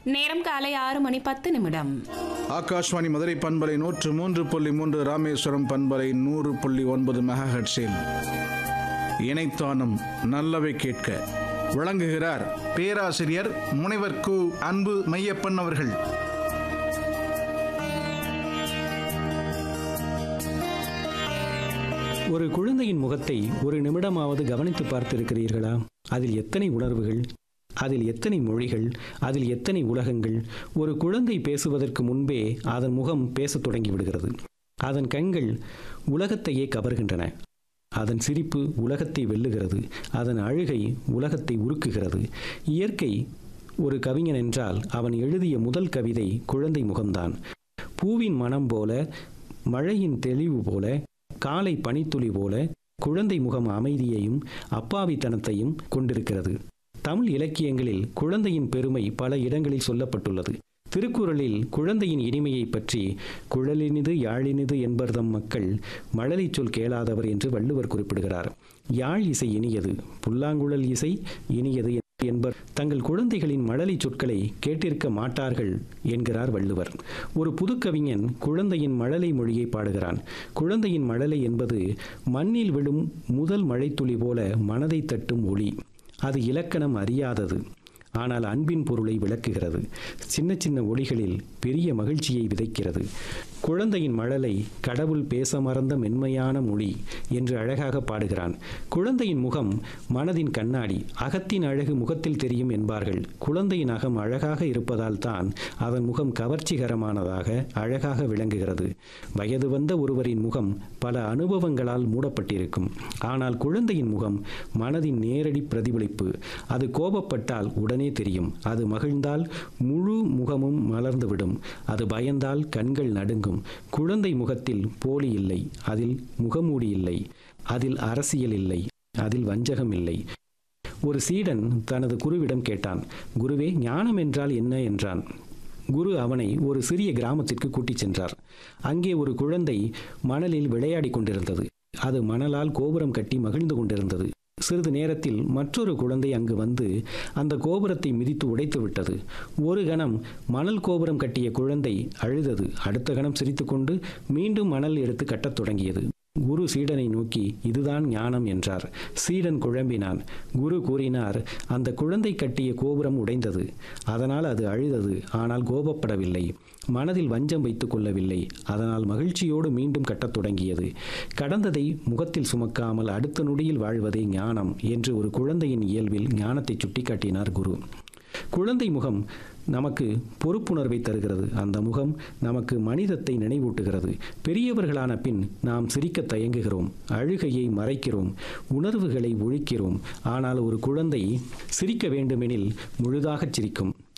நேரம் காலை ஆறு மணி பத்து நிமிடம் ஆகாஷ்வாணி மதுரை பண்பலை நூற்று மூன்று புள்ளி மூன்று ராமேஸ்வரம் பண்பலை நூறு புள்ளி ஒன்பது மெகாஹெட்ஸில் இணைத்தானும் நல்லவை கேட்க வழங்குகிறார் பேராசிரியர் முனைவர் கு அன்பு மையப்பன் அவர்கள் ஒரு குழந்தையின் முகத்தை ஒரு நிமிடமாவது கவனித்து பார்த்திருக்கிறீர்களா அதில் எத்தனை உணர்வுகள் அதில் எத்தனை மொழிகள் அதில் எத்தனை உலகங்கள் ஒரு குழந்தை பேசுவதற்கு முன்பே அதன் முகம் பேசத் தொடங்கி விடுகிறது அதன் கண்கள் உலகத்தையே கவர்கின்றன அதன் சிரிப்பு உலகத்தை வெல்லுகிறது அதன் அழுகை உலகத்தை உருக்குகிறது இயற்கை ஒரு கவிஞன் என்றால் அவன் எழுதிய முதல் கவிதை குழந்தை முகம்தான் பூவின் மனம் போல மழையின் தெளிவு போல காலை பனித்துளி போல குழந்தை முகம் அமைதியையும் அப்பாவித்தனத்தையும் கொண்டிருக்கிறது தமிழ் இலக்கியங்களில் குழந்தையின் பெருமை பல இடங்களில் சொல்லப்பட்டுள்ளது திருக்குறளில் குழந்தையின் இனிமையை பற்றி குழலினிது யாழினிது என்பர்தம் மக்கள் மழலை சொல் கேளாதவர் என்று வள்ளுவர் குறிப்பிடுகிறார் யாழ் இசை இனியது புல்லாங்குழல் இசை இனியது என்பர் தங்கள் குழந்தைகளின் மழலை சொற்களை கேட்டிருக்க மாட்டார்கள் என்கிறார் வள்ளுவர் ஒரு புதுக்கவிஞன் குழந்தையின் மழலை மொழியை பாடுகிறான் குழந்தையின் மழலை என்பது மண்ணில் விழும் முதல் மழைத்துளி போல மனதை தட்டும் ஒளி அது இலக்கணம் அறியாதது ஆனால் அன்பின் பொருளை விளக்குகிறது சின்ன சின்ன ஒளிகளில் பெரிய மகிழ்ச்சியை விதைக்கிறது குழந்தையின் மழலை கடவுள் பேச மறந்த மென்மையான மொழி என்று அழகாக பாடுகிறான் குழந்தையின் முகம் மனதின் கண்ணாடி அகத்தின் அழகு முகத்தில் தெரியும் என்பார்கள் குழந்தையின் அகம் அழகாக இருப்பதால் தான் அதன் முகம் கவர்ச்சிகரமானதாக அழகாக விளங்குகிறது வயது வந்த ஒருவரின் முகம் பல அனுபவங்களால் மூடப்பட்டிருக்கும் ஆனால் குழந்தையின் முகம் மனதின் நேரடி பிரதிபலிப்பு அது கோபப்பட்டால் உடனே தெரியும் அது மகிழ்ந்தால் முழு முகமும் மலர்ந்துவிடும் அது பயந்தால் கண்கள் நடுங்கும் குழந்தை முகத்தில் போலி இல்லை அதில் முகமூடி இல்லை அதில் அரசியல் இல்லை அதில் வஞ்சகம் இல்லை ஒரு சீடன் தனது குருவிடம் கேட்டான் குருவே ஞானம் என்றால் என்ன என்றான் குரு அவனை ஒரு சிறிய கிராமத்திற்கு கூட்டிச் சென்றார் அங்கே ஒரு குழந்தை மணலில் விளையாடிக் கொண்டிருந்தது அது மணலால் கோபுரம் கட்டி மகிழ்ந்து கொண்டிருந்தது சிறிது நேரத்தில் மற்றொரு குழந்தை அங்கு வந்து அந்த கோபுரத்தை மிதித்து உடைத்து விட்டது ஒரு கணம் மணல் கோபுரம் கட்டிய குழந்தை அழுதது அடுத்த கணம் சிரித்துக்கொண்டு மீண்டும் மணல் எடுத்து கட்டத் தொடங்கியது குரு சீடனை நோக்கி இதுதான் ஞானம் என்றார் சீடன் குழம்பினான் குரு கூறினார் அந்த குழந்தை கட்டிய கோபுரம் உடைந்தது அதனால் அது அழுதது ஆனால் கோபப்படவில்லை மனதில் வஞ்சம் வைத்துக் கொள்ளவில்லை அதனால் மகிழ்ச்சியோடு மீண்டும் கட்டத் தொடங்கியது கடந்ததை முகத்தில் சுமக்காமல் அடுத்த நொடியில் வாழ்வதே ஞானம் என்று ஒரு குழந்தையின் இயல்பில் ஞானத்தை சுட்டிக்காட்டினார் குரு குழந்தை முகம் நமக்கு பொறுப்புணர்வை தருகிறது அந்த முகம் நமக்கு மனிதத்தை நினைவூட்டுகிறது பெரியவர்களான பின் நாம் சிரிக்க தயங்குகிறோம் அழுகையை மறைக்கிறோம் உணர்வுகளை ஒழிக்கிறோம் ஆனால் ஒரு குழந்தை சிரிக்க வேண்டுமெனில் முழுதாகச் சிரிக்கும்